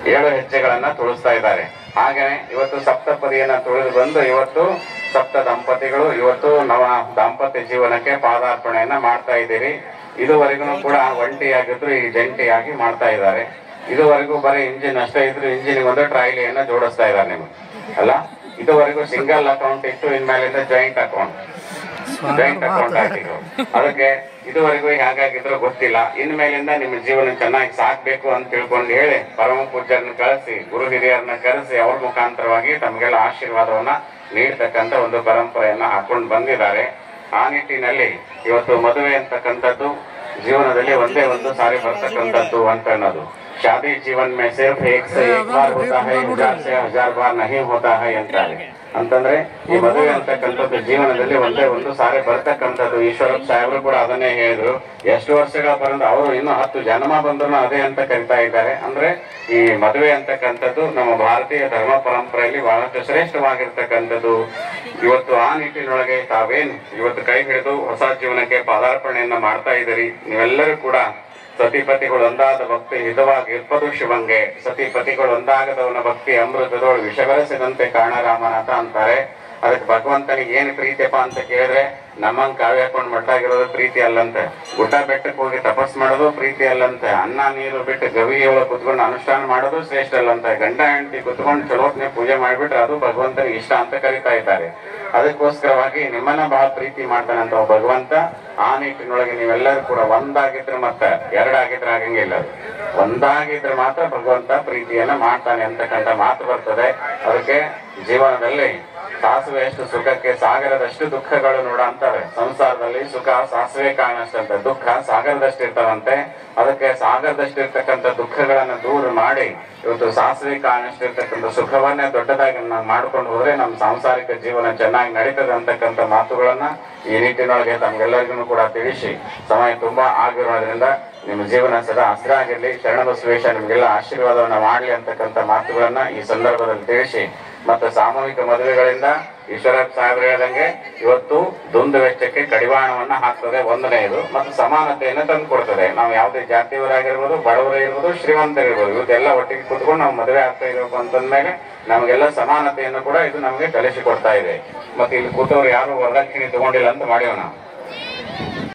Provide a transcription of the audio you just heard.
ಏಳು ಹೆಜ್ಜೆಗಳನ್ನ ತುಳಿಸ್ತಾ ಇದ್ದಾರೆ ಹಾಗೇನೆ ಇವತ್ತು ಸಪ್ತಪದಿಯನ್ನ ತುಳಿದು ಬಂದು ಇವತ್ತು ಸಪ್ತ ದಂಪತಿಗಳು ಇವತ್ತು ನವ ದಾಂಪತ್ಯ ಜೀವನಕ್ಕೆ ಪಾದಾರ್ಪಣೆಯನ್ನ ಮಾಡ್ತಾ ಇದ್ದೀರಿ ಇದುವರೆಗೂ ಕೂಡ ಒಂಟಿಯಾಗಿದ್ರು ಈ ಜಂಟಿಯಾಗಿ ಮಾಡ್ತಾ ಇದ್ದಾರೆ ಇದುವರೆಗೂ ಬರೀ ಇಂಜಿನ್ ಅಷ್ಟೇ ಇದ್ರು ಇಂಜಿನ್ ಒಂದು ಟ್ರಾಯ್ಲಿಯನ್ನ ಜೋಡಿಸ್ತಾ ಇದ್ದಾರೆ ನಿಮ್ಗೆ ಅಲ್ಲ ಇದುವರೆಗೂ ಸಿಂಗಲ್ ಅಕೌಂಟ್ ಇತ್ತು ಇನ್ಮೇಲಿಂದ ಜಾಯಿಂಟ್ ಅಕೌಂಟ್ ಜಾಯಿಂಟ್ ಅಕೌಂಟ್ ಹಾಕಿದ್ರು ಅದಕ್ಕೆ ಇದುವರೆಗೂ ಹೇಗಾಗಿದ್ರು ಗೊತ್ತಿಲ್ಲ ಇನ್ಮೇಲಿಂದ ನಿಮ್ಮ ಜೀವನ ಚೆನ್ನಾಗಿ ಸಾಕ್ಬೇಕು ಅಂತ ತಿಳ್ಕೊಂಡು ಹೇಳಿ ಪರಮ ಪೂಜ್ಯರನ್ನ ಕಳಿಸಿ ಗುರು ಹಿರಿಯರನ್ನ ಕರೆಸಿ ಅವ್ರ ಮುಖಾಂತರವಾಗಿ ತಮಗೆಲ್ಲ ಆಶೀರ್ವಾದವನ್ನ ನೀಡ್ತಕ್ಕಂತ ಒಂದು ಪರಂಪರೆಯನ್ನ ಹಾಕೊಂಡು ಬಂದಿದ್ದಾರೆ ಆ ನಿಟ್ಟಿನಲ್ಲಿ ಇವತ್ತು ಮದುವೆ ಅಂತಕ್ಕಂಥದ್ದು ಜೀವನದಲ್ಲಿ ಒಂದೇ ಒಂದು ಸಾರಿ ಬರ್ತಕ್ಕಂಥದ್ದು ಅಂತ ಅನ್ನೋದು ಶಾದಿ ಜೀವನ್ ಮೇ ಸಿರ್ಫ್ ಏಕ್ ಸೆ ಏಕ್ ಬಾರ್ ಹೋತಾ ಹೈ ಹಜಾರ್ ಸೆ ಹಜಾರ್ ಬಾರ್ ನಹಿ ಹೋತಾ ಹೈ ಅಂತಾರೆ ಅಂತಂದ್ರೆ ಈ ಮದುವೆ ಅಂತಕ್ಕಂಥದ್ದು ಜೀವನದಲ್ಲಿ ಒಂದೇ ಒಂದು ಸಾರಿ ಬರ್ತಕ್ಕಂಥದ್ದು ಈಶ್ವರಪ್ಪ ಸಾಹೇಬರು ಕೂಡ ಅದನ್ನೇ ಹೇಳಿದ್ರು ಎಷ್ಟು ವರ್ಷಗಳ ಬರಂದು ಅವರು ಇನ್ನು ಹತ್ತು ಜನ್ಮ ಬಂದ್ರು ಅದೇ ಅಂತ ಕರಿತಾ ಇದ್ದಾರೆ ಅಂದ್ರೆ ಈ ಮದುವೆ ಅಂತಕ್ಕಂಥದ್ದು ನಮ್ಮ ಭಾರತೀಯ ಧರ್ಮ ಪರಂಪರೆಯಲ್ಲಿ ಬಹಳಷ್ಟು ಶ್ರೇಷ್ಠವಾಗಿರ್ತಕ್ಕಂಥದ್ದು ಇವತ್ತು ಆ ನಿಟ್ಟಿನೊಳಗೆ ತಾವೇನು ಇವತ್ತು ಕೈ ಹಿಡಿದು ಹೊಸ ಜೀವನಕ್ಕೆ ಪಾದಾರ್ಪಣೆಯನ್ನ ಮಾಡ್ತಾ ಇದ್ದೀರಿ ನೀವೆಲ್ಲರೂ ಕೂಡ ಸತಿಪತಿಗಳು ಒಂದಾದ ಭಕ್ತಿ ಹಿತವಾಗಿ ಇರ್ಪದು ಶಿವಂಗೆ ಸತಿಪತಿಗಳು ಒಂದಾಗದವನ ಭಕ್ತಿ ಅಮೃತದೊಳು ವಿಷಬರಸಿದಂತೆ ಕಾರಣರಾಮನಾಥ ಅಂತಾರೆ ಅದಕ್ಕೆ ಭಗವಂತನಿಗೆ ಏನು ಪ್ರೀತಿಯಪ್ಪ ಅಂತ ಕೇಳಿದ್ರೆ ನಮ್ಮಂಗ್ ಕಾವ್ಯ ಹಾಕೊಂಡು ಮಟ್ಟಾಗಿರೋದು ಪ್ರೀತಿ ಅಲ್ಲಂತೆ ಗುಡ್ಡ ಬೆಟ್ಟಕ್ಕೆ ಹೋಗಿ ತಪಸ್ ಮಾಡೋದು ಪ್ರೀತಿ ಅಲ್ಲಂತೆ ಅನ್ನ ನೀರು ಬಿಟ್ಟು ಗವಿ ಒಳಗೆ ಕುತ್ಕೊಂಡು ಅನುಷ್ಠಾನ ಮಾಡೋದು ಶ್ರೇಷ್ಠ ಅಲ್ಲಂತೆ ಗಂಡ ಹೆಂಡತಿ ಕುತ್ಕೊಂಡು ಚಲೋತ್ನೆ ಪೂಜೆ ಮಾಡಿಬಿಟ್ರೆ ಅದು ಭಗವಂತನಿಗೆ ಇಷ್ಟ ಅಂತ ಕರಿತಾ ಇದ್ದಾರೆ ಅದಕ್ಕೋಸ್ಕರವಾಗಿ ನಿಮ್ಮನ್ನ ಬಹಳ ಪ್ರೀತಿ ಮಾಡ್ತಾನಂತ ಒಬ್ಬ ಭಗವಂತ ಆ ನಿಟ್ಟಿನೊಳಗೆ ನೀವೆಲ್ಲರೂ ಕೂಡ ಒಂದಾಗಿದ್ರೆ ಮತ್ತೆ ಎರಡಾಗಿದ್ರೆ ಆಗಂಗಿಲ್ಲ ಅದು. ಒಂದಾಗಿದ್ರೆ ಮಾತ್ರ ಭಗವಂತ ಪ್ರೀತಿಯನ್ನ ಮಾಡ್ತಾನೆ ಅಂತಕ್ಕಂಥ ಮಾತು ಬರ್ತದೆ ಅದಕ್ಕೆ ಜೀವನದಲ್ಲಿ ಸಾಸಿವೆ ಎಷ್ಟು ಸುಖಕ್ಕೆ ಸಾಗರದಷ್ಟು ದುಃಖಗಳು ನೋಡ ಅಂತಾರೆ ಸಂಸಾರದಲ್ಲಿ ಸುಖ ಸಾಸಿವೆ ಕಾರಣಷ್ಟಂತೆ ದುಃಖ ಸಾಗರದಷ್ಟು ಇರ್ತಾವಂತೆ ಅದಕ್ಕೆ ಸಾಗರದಷ್ಟು ಇರ್ತಕ್ಕಂಥ ದುಃಖಗಳನ್ನ ದೂರ ಮಾಡಿ ಇವತ್ತು ಸಾಸಿವೆ ಕಾರಣಷ್ಟು ಇರ್ತಕ್ಕಂಥ ಸುಖವನ್ನೇ ದೊಡ್ಡದಾಗಿ ನಾವು ಮಾಡ್ಕೊಂಡು ಹೋದ್ರೆ ನಮ್ಮ ಸಾಂಸಾರಿಕ ಜೀವನ ಚೆನ್ನಾಗಿ ನಡೀತದೆ ಅಂತಕ್ಕಂಥ ಮಾತುಗಳನ್ನ ಈ ನಿಟ್ಟಿನೊಳಗೆ ತಮ್ಗೆಲ್ಲರಿಗೂ ಕೂಡ ತಿಳಿಸಿ ಸಮಯ ತುಂಬಾ ಆಗಿರೋದ್ರಿಂದ ನಿಮ್ಮ ಜೀವನ ಸದಾ ಹಸ್ರ ಆಗಿರ್ಲಿ ಶರಣಬಸವೇಶ ನಿಮ್ಗೆಲ್ಲ ಆಶೀರ್ವಾದವನ್ನ ಮಾಡ್ಲಿ ಅಂತಕ್ಕಂಥ ಮಾತುಗಳನ್ನ ಈ ಸಂದರ್ಭದಲ್ಲಿ ತಿಳಿಸಿ ಮತ್ತು ಸಾಮೂಹಿಕ ಮದುವೆಗಳಿಂದ ಈಶ್ವರಪ್ಪ ಸಾಹೇಬ್ರು ಹೇಳ್ದಂಗೆ ಇವತ್ತು ದುಂದು ವೆಚ್ಚಕ್ಕೆ ಕಡಿವಾಣವನ್ನ ಹಾಕ್ತದೆ ಒಂದನೆಯದು ಮತ್ತು ಸಮಾನತೆಯನ್ನು ತಂದು ಕೊಡ್ತದೆ ನಾವು ಯಾವುದೇ ಜಾತಿಯವರಾಗಿರ್ಬೋದು ಬಡವರಾಗಿರ್ಬೋದು ಶ್ರೀಮಂತರಿರ್ಬೋದು ಇವತ್ತೆಲ್ಲ ಒಟ್ಟಿಗೆ ಕುತ್ಕೊಂಡು ನಾವು ಮದುವೆ ಆಗ್ತಾ ಇರಬೇಕು ಅಂತಂದ್ಮೇಲೆ ನಮಗೆಲ್ಲ ಸಮಾನತೆಯನ್ನು ಕೂಡ ಇದು ನಮಗೆ ಕಲಿಸಿಕೊಡ್ತಾ ಇದೆ ಮತ್ತೆ ಇಲ್ಲಿ ಕೂತವ್ರು ಯಾರು ವರದಕ್ಷಿಣೆ ತಗೊಂಡಿಲ್ಲ ಅಂತ ಮಾಡಿವ ನಾವು